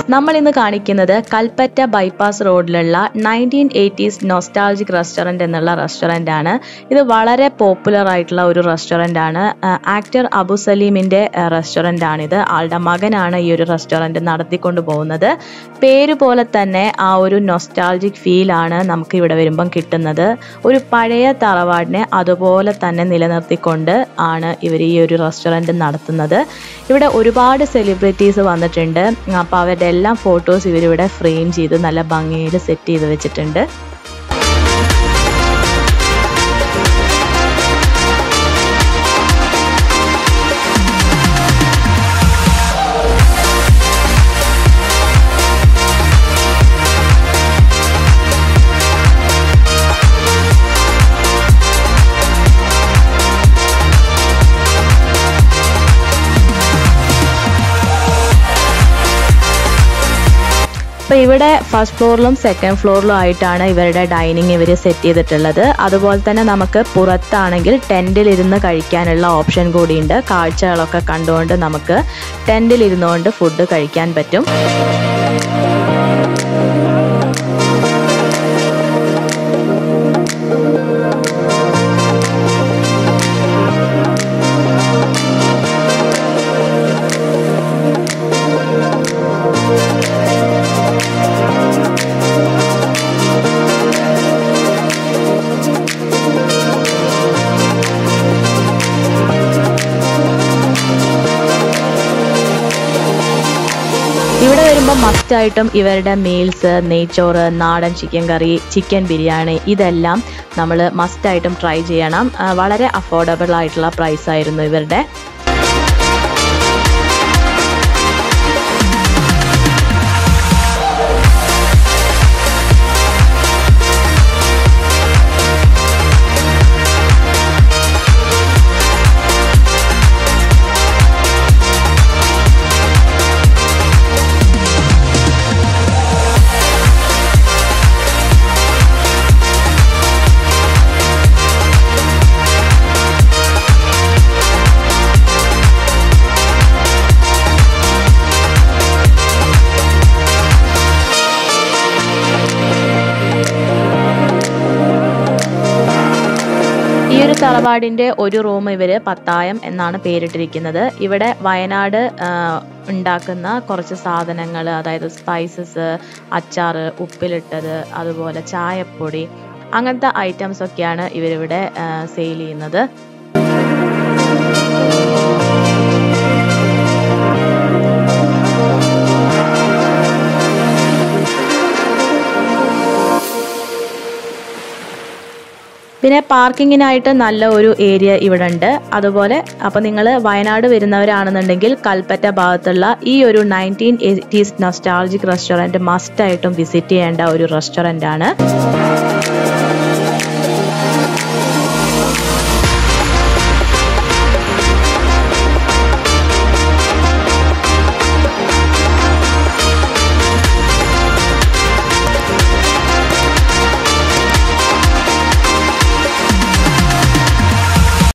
നമ്മൾ ഇന്ന് കാണിക്കുന്നത് കൽപ്പറ്റ ബൈപ്പാസ് റോഡിലുള്ള നയൻറ്റീൻ എയ്റ്റീസ് നൊസ്റ്റാൾജിക് റെസ്റ്റോറൻറ്റ് എന്നുള്ള റെസ്റ്റോറൻ്റ് ആണ് ഇത് വളരെ പോപ്പുലർ ആയിട്ടുള്ള ഒരു റെസ്റ്റോറൻ്റ് ആണ് ആക്ടർ അബു സലീമിൻ്റെ റെസ്റ്റോറൻ്റ് ആണിത് ആളുടെ മകനാണ് ഈ ഒരു റെസ്റ്റോറൻറ്റ് നടത്തിക്കൊണ്ട് പോകുന്നത് പേര് പോലെ തന്നെ ആ ഒരു നൊസ്റ്റാൾജിക് ഫീലാണ് നമുക്ക് ഇവിടെ വരുമ്പം കിട്ടുന്നത് ഒരു പഴയ തറവാടിനെ അതുപോലെ തന്നെ നിലനിർത്തിക്കൊണ്ട് ആണ് ഇവർ ഈ ഒരു റെസ്റ്റോറൻറ്റ് നടത്തുന്നത് ഇവിടെ ഒരുപാട് സെലിബ്രിറ്റീസ് വന്നിട്ടുണ്ട് അപ്പോൾ അവരുടെ എല്ലാം ഫോട്ടോസ് ഇവരിവിടെ ഫ്രെയിം ചെയ്ത് നല്ല ഭംഗിയിൽ സെറ്റ് ചെയ്ത് വെച്ചിട്ടുണ്ട് അപ്പോൾ ഇവിടെ ഫസ്റ്റ് ഫ്ലോറിലും സെക്കൻഡ് ഫ്ലോറിലും ആയിട്ടാണ് ഇവരുടെ ഡൈനിങ് ഇവർ സെറ്റ് ചെയ്തിട്ടുള്ളത് അതുപോലെ തന്നെ നമുക്ക് പുറത്താണെങ്കിൽ ടെൻറ്റിലിരുന്ന് കഴിക്കാനുള്ള ഓപ്ഷൻ കൂടിയുണ്ട് കാഴ്ചകളൊക്കെ കണ്ടുകൊണ്ട് നമുക്ക് ടെൻറ്റിലിരുന്നുകൊണ്ട് ഫുഡ് കഴിക്കാൻ പറ്റും ഇവിടെ വരുമ്പോൾ മസ്റ്റായിട്ടും ഇവരുടെ മീൽസ് നെയ്ച്ചോറ് നാടൻ ചിക്കൻ കറി ചിക്കൻ ബിരിയാണി ഇതെല്ലാം നമ്മൾ മസ്റ്റായിട്ടും ട്രൈ ചെയ്യണം ആ, വളരെ അഫോർഡബിൾ ആയിട്ടുള്ള പ്രൈസ് ആയിരുന്നു ഇവരുടെ ഈ ഒരു തറവാടിന്റെ ഒരു റൂം ഇവര് പത്തായം എന്നാണ് പേരിട്ടിരിക്കുന്നത് ഇവിടെ വയനാട് ആ, ഉണ്ടാക്കുന്ന കുറച്ച് സാധനങ്ങൾ അതായത് സ്പൈസസ് അച്ചാറ് ഉപ്പിലിട്ടത് അതുപോലെ ചായപ്പൊടി അങ്ങനത്തെ ഐറ്റംസ് ഒക്കെയാണ് ഇവരിവിടെ സെയിൽ ചെയ്യുന്നത് പിന്നെ പാർക്കിങ്ങിനായിട്ട് നല്ല ഒരു ഏരിയ ഇവിടെ ഉണ്ട് അതുപോലെ അപ്പോൾ നിങ്ങൾ വയനാട് വരുന്നവരാണെന്നുണ്ടെങ്കിൽ കൽപ്പറ്റ ഭാഗത്തുള്ള ഈ ഒരു നയൻറ്റീൻ എയ്റ്റീസ് നൊസ്റ്റാൾജിക് റെസ്റ്റോറൻറ്റ് മസ്റ്റായിട്ടും വിസിറ്റ് ചെയ്യേണ്ട ഒരു റെസ്റ്റോറൻ്റ് ആണ്